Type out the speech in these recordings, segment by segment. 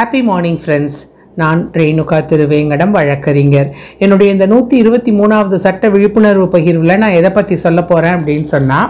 happy morning friends நான் ரேணுகா திருவேங்கடம் வழக்கறிஞர் என்னுடைய இந்த நூற்றி இருபத்தி மூணாவது சட்ட விழிப்புணர்வு பகிர்வில் நான் எதை பற்றி சொல்ல போகிறேன் அப்படின்னு சொன்னால்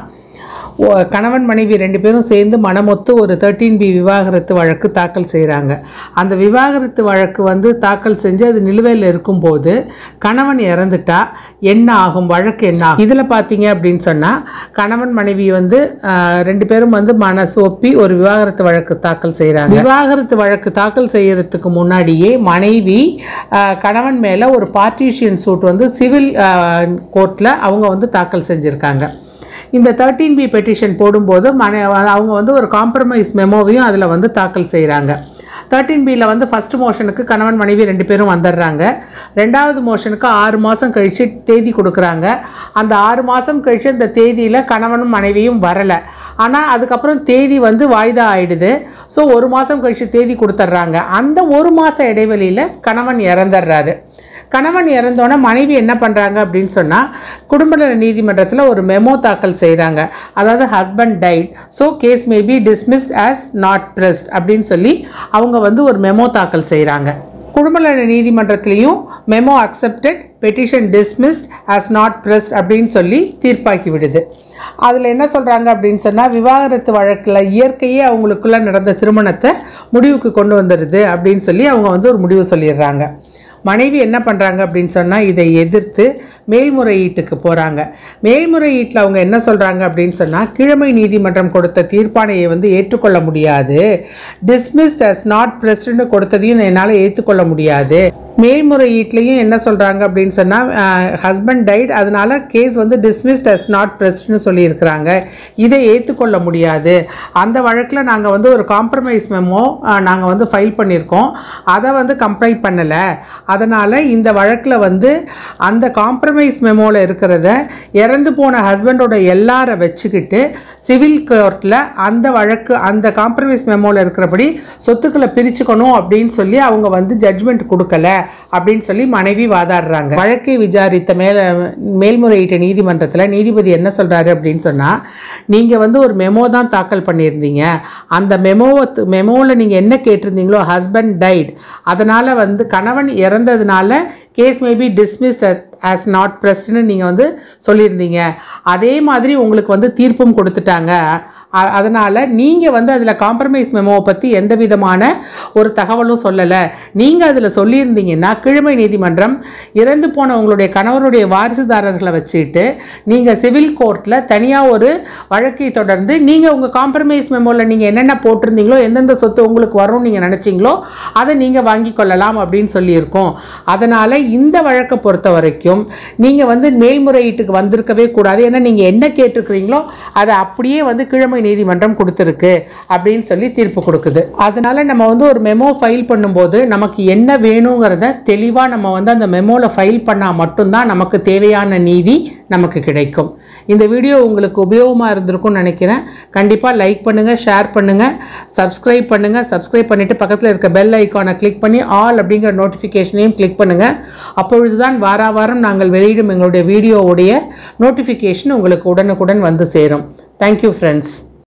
கணவன் மனைவி ரெண்டு பேரும் சேர்ந்து மனமொத்து ஒரு தேர்ட்டீன் பி விவாகரத்து வழக்கு தாக்கல் செய்கிறாங்க அந்த விவாகரத்து வழக்கு வந்து தாக்கல் செஞ்சு அது நிலுவையில் இருக்கும்போது கணவன் இறந்துட்டா என்ன ஆகும் வழக்கு என்ன ஆகும் இதில் பார்த்தீங்க அப்படின்னு சொன்னால் கணவன் மனைவி வந்து ஆஹ், ரெண்டு பேரும் வந்து மனசு ஒப்பி ஒரு விவாகரத்து வழக்கு தாக்கல் செய்கிறாங்க விவாகரத்து வழக்கு தாக்கல் செய்யறதுக்கு முன்னாடியே மனைவி ஆஹ், கணவன் மேலே ஒரு பார்ட்டிஷியன் சூட் வந்து சிவில் கோர்ட்டில் அவங்க வந்து தாக்கல் செஞ்சுருக்காங்க இந்த தேர்ட்டீன் பி பெட்டிஷன் போடும்போது மன அவங்க வந்து ஒரு காம்ப்ரமைஸ் மெமோவையும் அதில் வந்து தாக்கல் செய்கிறாங்க தேர்ட்டீன் பியில் வந்து ஃபஸ்ட் மோஷனுக்கு கணவன் மனைவி ரெண்டு பேரும் வந்துடுறாங்க ரெண்டாவது மோஷனுக்கு ஆறு மாதம் கழித்து தேதி கொடுக்குறாங்க அந்த ஆறு மாதம் கழித்து அந்த தேதியில் கணவனும் மனைவியும் வரலை ஆனால் அதுக்கப்புறம் தேதி வந்து வாய்தா ஆயிடுது ஸோ ஒரு மாதம் கழித்து தேதி கொடுத்துட்றாங்க அந்த ஒரு மாத இடைவெளியில் கணவன் இறந்துடுறாரு கணவன் இறந்தோன்னே மனைவி என்ன பண்ணுறாங்க அப்படின்னு சொன்னால் குடும்ப நல நீதிமன்றத்தில் ஒரு மெமோ தாக்கல் செய்கிறாங்க அதாவது husband died so case may be dismissed as not pressed அப்படின்னு சொல்லி அவங்க வந்து ஒரு மெமோ தாக்கல் செய்கிறாங்க குடும்ப நல நீதிமன்றத்திலையும் memo accepted petition dismissed as not pressed அப்படின்னு சொல்லி தீர்ப்பாக்கி விடுது அதில் என்ன சொல்கிறாங்க அப்படின்னு சொன்னால் விவாகரத்து வழக்கில் இயற்கையே அவங்களுக்குள்ளே நடந்த திருமணத்தை முடிவுக்கு கொண்டு வந்துடுது அப்படின்னு சொல்லி அவங்க வந்து ஒரு முடிவு சொல்லிடுறாங்க மனைவி என்ன பண்ணுறாங்க அப்படின்னு சொன்னால் இதை எதிர்த்து மேல்முறையீட்டுக்கு போகிறாங்க மேல்முறையீட்டில் அவங்க என்ன சொல்கிறாங்க அப்படின்னு சொன்னால் கீழமை நீதிமன்றம் கொடுத்த தீர்ப்பாணையை வந்து ஏற்றுக்கொள்ள முடியாது டிஸ்மிஸ்ட் as நாட் பிரஸ்ட்னு கொடுத்ததையும் என்னால் ஏற்றுக்கொள்ள முடியாது மேல்முறையீட்லேயும் என்ன சொல்கிறாங்க அப்படின்னு சொன்னால் ஹஸ்பண்ட் டைட் அதனால கேஸ் வந்து டிஸ்மிஸ்ட் as நாட் பிரஸ்ட்னு சொல்லியிருக்கிறாங்க இதை ஏற்றுக்கொள்ள முடியாது அந்த வழக்கில் நாங்கள் வந்து ஒரு காம்ப்ரமைஸ் மெமோ நாங்கள் வந்து ஃபைல் பண்ணியிருக்கோம் அதை வந்து கம்ப்ளைண்ட் பண்ணலை அதனால் இந்த வழக்கில் வந்து அந்த காம்ப்ரமைஸ் மெமோவில் இருக்கிறத இறந்து போன ஹஸ்பண்டோட எல்லாரை வச்சுக்கிட்டு சிவில் கோர்ட்டில் அந்த வழக்கு அந்த காம்ப்ரமைஸ் மெமோவில் இருக்கிறபடி சொத்துக்களை பிரிச்சுக்கணும் அப்படின்னு சொல்லி அவங்க வந்து ஜட்ஜ்மெண்ட் கொடுக்கல அப்படின்னு சொல்லி மனைவி வாதாடுறாங்க வழக்கை விசாரித்த மேல மேல்முறையீட்டு நீதிமன்றத்தில் நீதிபதி என்ன சொல்கிறாரு அப்படின்னு சொன்னால் நீங்கள் வந்து ஒரு மெமோ தான் தாக்கல் பண்ணியிருந்தீங்க அந்த மெமோவை மெமோவில் நீங்கள் என்ன கேட்டிருந்தீங்களோ ஹஸ்பண்ட் டைட் அதனால் வந்து கணவன் இறந்ததுனால case maybe dismissed as not பிரஸ்ட்னு நீங்கள் வந்து சொல்லியிருந்தீங்க அதே மாதிரி உங்களுக்கு வந்து தீர்ப்பும் கொடுத்துட்டாங்க அ- அதனால் நீங்கள் வந்து அதில் காம்ப்ரமைஸ் மெமோவை பற்றி எந்த விதமான ஒரு தகவலும் சொல்லலை நீங்கள் அதில் சொல்லியிருந்தீங்கன்னா கீழ்மை நீதிமன்றம் இறந்து போன உங்களுடைய கணவருடைய வாரிசுதாரர்களை வச்சுட்டு நீங்கள் சிவில் கோர்ட்டில் தனியாக ஒரு வழக்கை தொடர்ந்து நீங்கள் உங்கள் காம்ப்ரமைஸ் மெமோவில் நீங்கள் என்னென்ன போட்டிருந்தீங்களோ எந்தெந்த சொத்து உங்களுக்கு வரும்னு நீங்கள் நினச்சிங்களோ அதை நீங்கள் வாங்கி கொள்ளலாம் அப்படின்னு சொல்லியிருக்கோம் அதனால் இந்த வழக்கை பொறுத்த வரைக்கும் நீங்கள் வந்து மேல்முறையீட்டுக்கு வந்திருக்கவே கூடாது ஏன்னா நீங்கள் என்ன கேட்டிருக்கிறீங்களோ அதை அப்படியே வந்து கீழமை நீதிமன்றம் கொடுத்துருக்கு அப்படின்னு சொல்லி தீர்ப்பு கொடுக்குது அதனால நம்ம வந்து ஒரு மெமோ ஃபைல் பண்ணும்போது நமக்கு என்ன வேணுங்கிறத தெளிவாக நம்ம வந்து அந்த மெமோவில் ஃபைல் பண்ணால் மட்டும்தான் நமக்கு தேவையான நீதி நமக்கு கிடைக்கும் இந்த வீடியோ உங்களுக்கு உபயோகமாக இருந்திருக்கும்னு நினைக்கிறேன் கண்டிப்பாக லைக் பண்ணுங்கள் ஷேர் பண்ணுங்கள் சப்ஸ்கிரைப் பண்ணுங்கள் சப்ஸ்கிரைப் பண்ணிவிட்டு பக்கத்தில் இருக்க பெல் ஐக்கானை கிளிக் பண்ணி ஆல் அப்படிங்கிற நோட்டிஃபிகேஷனையும் கிளிக் பண்ணுங்கள் அப்பொழுது தான் வார வாரம் நாங்கள் வெளியிடும் எங்களுடைய வீடியோவுடைய நோட்டிஃபிகேஷன் உங்களுக்கு உடனுக்குடன் வந்து சேரும் தேங்க்யூ ஃப்ரெண்ட்ஸ்